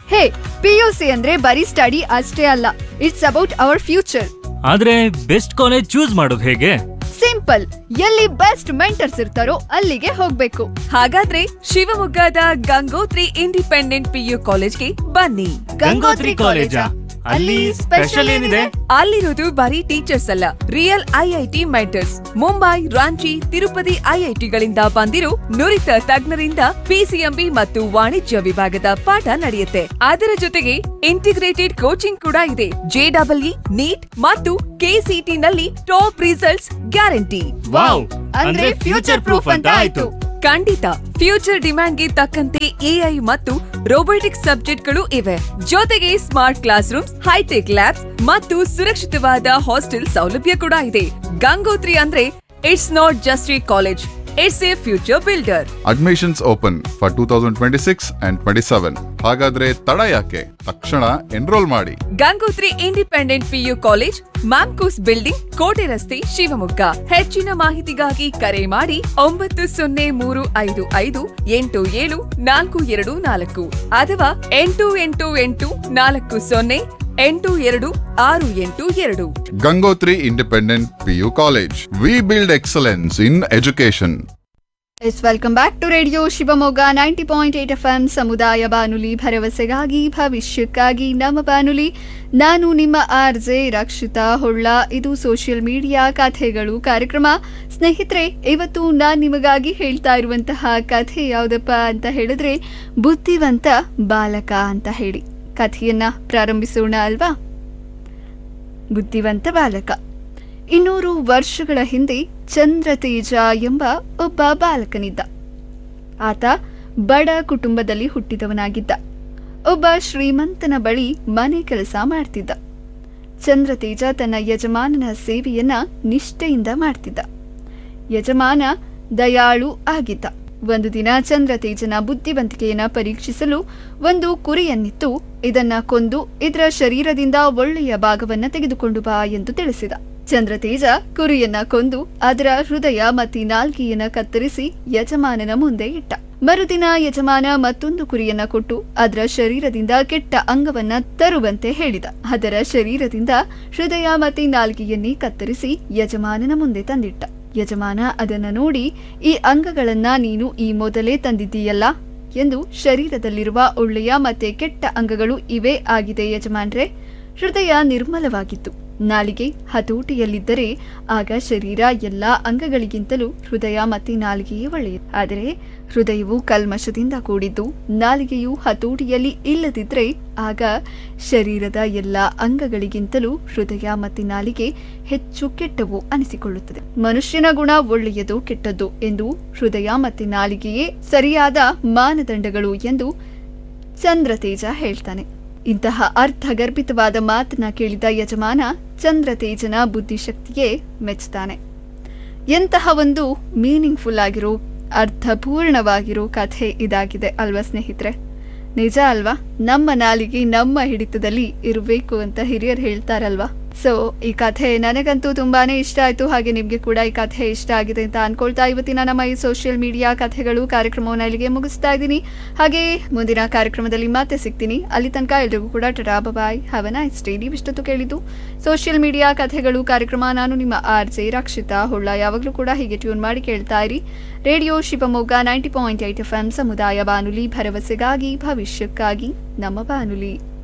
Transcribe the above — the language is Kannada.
ಹೇ ಪಿಯುಸಿ ಅಂದ್ರೆ ಬರೀ ಸ್ಟಡಿ ಅಷ್ಟೇ ಅಲ್ಲ ಇಟ್ಸ್ ಅಬೌಟ್ ಅವರ್ ಫ್ಯೂಚರ್ ಆದ್ರೆ ಬೆಸ್ಟ್ ಕಾಲೇಜ್ ಚೂಸ್ ಮಾಡೋದು ಹೇಗೆ ಸಿಂಪಲ್ ಎಲ್ಲಿ ಬೆಸ್ಟ್ ಮೆಂಟರ್ಸ್ ಇರ್ತಾರೋ ಅಲ್ಲಿಗೆ ಹೋಗ್ಬೇಕು ಹಾಗಾದ್ರೆ ಶಿವಮೊಗ್ಗದ ಗಂಗೋತ್ರಿ ಇಂಡಿಪೆಂಡೆಂಟ್ ಪಿಯು ಕಾಲೇಜ್ಗೆ ಬನ್ನಿ ಗಂಗೋತ್ರಿ ಕಾಲೇಜಾ? ಅಲ್ಲಿ ಸ್ಪೆಷಲ್ ಏನಿದೆ? ಅಲ್ಲಿರೋದು ಬರೀ ಟೀಚರ್ಸ್ ಅಲ್ಲ real IIT mentors Mumbai Ranchi Tirupati ಐಐಟಿಗಳಿಂದ ಬಂದಿರೋ ನುರಿತ ತಜ್ಞರಿಂದ ಪಿಸಿಎಂಬಿ ಮತ್ತು ವಾಣಿಜ್ಯ ವಿಭಾಗದ ಪಾಠ ನಡೆಯುತ್ತೆ ಅದರ ಜೊತೆಗೆ ಇಂಟಿಗ್ರೇಟೆಡ್ ಕೋಚಿಂಗ್ ಕೂಡ ಇದೆ ಜೆಡಬ್ಲ್ಇ ನೀಟ್ ಮತ್ತು ಕೆಸಿಟಿ ನಲ್ಲಿ ಟಾಪ್ ರಿಸಲ್ಟ್ಸ್ ಗ್ಯಾರಂಟಿ ವಾವ್ ಅಂದ್ರೆ ಫ್ಯೂಚರ್ ಪ್ರೂಫ್ ಅಂತ ಆಯ್ತು ಖಂಡಿತ ಫ್ಯೂಚರ್ ಡಿಮ್ಯಾಂಡ್ಗೆ ತಕ್ಕಂತೆ ಎಐ ಮತ್ತು ರೋಬೋಟಿಕ್ಸ್ ಸಬ್ಜೆಕ್ಟ್ಗಳು ಇವೆ ಜೊತೆಗೆ smart classrooms hitech labs ಮತ್ತು ಸುರಕ್ಷಿತವಾದ ಹಾಸ್ಟೆಲ್ ಸೌಲಭ್ಯ ಕೂಡ ಇದೆ ಗಂಗೋತ್ರಿ ಅಂದ್ರೆ it's not just a college it's a future builder admissions open for two thousand twenty six and twenty seven ಹಾಗಾದ್ರೆ ತಡ ಯಾಕೆ ತಕ್ಷಣ ಎನ್ರೋಲ್ ಮಾಡಿ Gangotri independent PU college MAMCOS building ಕೋಟೆ ರಸ್ತೆ ಶಿವಮೊಗ್ಗ ಹೆಚ್ಚಿನ ಮಾಹಿತಿಗಾಗಿ ಕರೆ ಮಾಡಿ ಒಂಬತ್ತು ಸೊನ್ನೆ ಮೂರು ಐದು ಐದು ಎಂಟು ಏಳು ನಾಲ್ಕು ಎರಡು ನಾಲ್ಕು ಅಥವಾ ಎಂಟು ಎಂಟು ಎಂಟು ನಾಲ್ಕು ಸೊನ್ನೆ ಎಂಟು ಎರಡು ಆರು ಎಂಟು ಎರಡು Gangotri independent PU college we build excellence in education yes welcome back to radio Shivamogga ninety point eight F M ಸಮುದಾಯ ಬಾನುಲಿ ಭರವಸೆಗಾಗಿ ಭವಿಷ್ಯಕ್ಕಾಗಿ ನಮ್ಮ ಬಾನುಲಿ ನಾನು ನಿಮ್ಮ ಆರ್ ಜೆ ರಕ್ಷಿತಾ ಹೊಳ್ಳ ಇದು ಸೋಷಿಯಲ್ ಮೀಡಿಯಾ ಕಥೆಗಳು ಕಾರ್ಯಕ್ರಮ ಸ್ನೇಹಿತರೆ ಇವತ್ತು ನಾನು ನಿಮಗಾಗಿ ಹೇಳ್ತಾ ಇರುವಂತಹ ಕಥೆ ಯಾವುದಪ್ಪ ಅಂತ ಹೇಳಿದ್ರೆ ಬುದ್ಧಿವಂತ ಬಾಲಕ ಅಂತ ಹೇಳಿ ಕಥೆಯನ್ನ ಪ್ರಾರಂಭಿಸೋಣ ಅಲ್ವಾ ಬುದ್ಧಿವಂತ ಬಾಲಕ ಇನ್ನೂರು ವರ್ಷಗಳ ಹಿಂದೆ ಚಂದ್ರತೇಜ ಎಂಬ ಒಬ್ಬ ಬಾಲಕನಿದ್ದ ಆತ ಬಡ ಕುಟುಂಬದಲ್ಲಿ ಹುಟ್ಟಿದವನಾಗಿದ್ದ ಒಬ್ಬ ಶ್ರೀಮಂತನ ಬಳಿ ಮನೆ ಕೆಲಸ ಮಾಡ್ತಿದ್ದ ಚಂದ್ರತೇಜ ತನ್ನ ಯಜಮಾನನ ಸೇವೆಯನ್ನ ನಿಷ್ಠೆಯಿಂದ ಮಾಡ್ತಿದ್ದ ಯಜಮಾನ ದಯಾಳು ಆಗಿದ್ದ ಒಂದು ದಿನ ಚಂದ್ರತೇಜನ ಬುದ್ಧಿವಂತಿಕೆಯನ್ನ ಪರೀಕ್ಷಿಸಲು ಒಂದು ಕುರಿಯನ್ನಿತ್ತು ಇದನ್ನ ಕೊಂದು ಇದರ ಶರೀರದಿಂದ ಒಳ್ಳೆಯ ಭಾಗವನ್ನ ತೆಗೆದುಕೊಂಡು ಬಾ ಎಂದು ತಿಳಿಸಿದ ಚಂದ್ರತೇಜ ಕುರಿಯನ್ನ ಕೊಂದು ಅದರ ಹೃದಯ ಮತ್ತು ನಾಲ್ಗೆಯನ್ನ ಕತ್ತರಿಸಿ ಯಜಮಾನನ ಮುಂದೆ ಇಟ್ಟ ಮರುದಿನ ಯಜಮಾನ ಮತ್ತೊಂದು ಕುರಿಯನ್ನ ಕೊಟ್ಟು ಅದರ ಶರೀರದಿಂದ ಕೆಟ್ಟ ಅಂಗವನ್ನ ತರುವಂತೆ ಹೇಳಿದ ಅದರ ಶರೀರದಿಂದ ಹೃದಯ ಮತ್ತು ನಾಲ್ಗೆಯನ್ನೇ ಕತ್ತರಿಸಿ ಯಜಮಾನನ ಮುಂದೆ ತಂದಿಟ್ಟ ಯಜಮಾನ ಅದನ್ನ ನೋಡಿ ಈ ಅಂಗಗಳನ್ನ ನೀನು ಈ ಮೊದಲೇ ತಂದಿದ್ದೀಯಲ್ಲ ಎಂದು ಶರೀರದಲ್ಲಿರುವ ಒಳ್ಳೆಯ ಮತ್ತೆ ಕೆಟ್ಟ ಅಂಗಗಳು ಇವೇ ಆಗಿದೆ ಯಜಮಾನ್ರೆ ಹೃದಯ ನಿರ್ಮಲವಾಗಿತ್ತು ನಾಲಿಗೆ ಹತೋಟಿಯಲ್ಲಿದ್ದರೆ ಆಗ ಶರೀರ ಎಲ್ಲಾ ಅಂಗಗಳಿಗಿಂತಲೂ ಹೃದಯ ಮತ್ತೆ ನಾಲಿಗೆಯೇ ಒಳ್ಳೆಯದು ಆದರೆ ಹೃದಯವು ಕಲ್ಮಶದಿಂದ ಕೂಡಿದ್ದು ನಾಲಿಗೆಯು ಹತೋಟಿಯಲ್ಲಿ ಇಲ್ಲದಿದ್ರೆ ಆಗ ಶರೀರದ ಎಲ್ಲಾ ಅಂಗಗಳಿಗಿಂತಲೂ ಹೃದಯ ಮತ್ತು ನಾಲಿಗೆ ಹೆಚ್ಚು ಕೆಟ್ಟವು ಅನಿಸಿಕೊಳ್ಳುತ್ತದೆ ಮನುಷ್ಯನ ಗುಣ ಒಳ್ಳೆಯದು ಕೆಟ್ಟದ್ದು ಎಂದು ಹೃದಯ ಮತ್ತು ನಾಲಿಗೆಯೇ ಸರಿಯಾದ ಮಾನದಂಡಗಳು ಎಂದು ಚಂದ್ರತೇಜ ಹೇಳ್ತಾನೆ ಇಂತಹ ಅರ್ಥಗರ್ಭಿತವಾದ ಮಾತನ್ನ ಕೇಳಿದ ಯಜಮಾನ ಚಂದ್ರತೇಜನ ಬುದ್ಧಿಶಕ್ತಿಯೇ ಮೆಚ್ಚುತ್ತಾನೆ ಎಂತಹ ಒಂದು ಮೀನಿಂಗ್ಫುಲ್ ಆಗಿರೋ ಅರ್ಥಪೂರ್ಣವಾಗಿರೋ ಕಥೆ ಇದಾಗಿದೆ ಅಲ್ವಾ ಸ್ನೇಹಿತರೆ ನಿಜ ಅಲ್ವಾ ನಮ್ಮ ನಾಲಿಗೆ ನಮ್ಮ ಹಿಡಿತದಲ್ಲಿ ಇರಬೇಕು ಅಂತ ಹಿರಿಯರು ಹೇಳ್ತಾರಲ್ವಾ ಸೊ ಈ ಕಥೆ ನನಗಂತೂ ತುಂಬಾನೇ ಇಷ್ಟ ಆಯ್ತು ಹಾಗೆ ನಿಮ್ಗೆ ಕೂಡ ಈ ಕಥೆ ಇಷ್ಟ ಆಗಿದೆ ಅಂತ ಅನ್ಕೊಳ್ತಾ ಇವತ್ತಿನ ನಮ್ಮ ಈ ಸೋಷಿಯಲ್ ಮೀಡಿಯಾ ಕಥೆಗಳು ಕಾರ್ಯಕ್ರಮವನ್ನು ಇಲ್ಲಿಗೆ ಮುಗಿಸ್ತಾ ಇದ್ದೀನಿ ಹಾಗೆ ಮುಂದಿನ ಕಾರ್ಯಕ್ರಮದಲ್ಲಿ ಮತ್ತೆ ಸಿಗ್ತೀನಿ ಅಲ್ಲಿ ತನಕ ಎಲ್ರಿಗೂ ಕೂಡ tata bye have a nice day ನೀವು ಇಷ್ಟೊತ್ತು ಕೇಳಿದ್ದು ಸೋಷಿಯಲ್ ಮೀಡಿಯಾ ಕಥೆಗಳು ಕಾರ್ಯಕ್ರಮ ನಾನು ನಿಮ್ಮ ಆರ್ ಜೆ ರಕ್ಷಿತಾ ಹೊಳ್ಳ ಯಾವಾಗಲೂ ಕೂಡ ಹೀಗೆ ಟ್ಯೂನ್ ಮಾಡಿ ಕೇಳ್ತಾ ಇರಿ radio Shivamogga ninety point eight F M ಸಮುದಾಯ ಬಾನುಲಿ ಭರವಸೆಗಾಗಿ ಭವಿಷ್ಯಕ್ಕಾಗಿ ನಮ್ಮ ಬಾನುಲಿ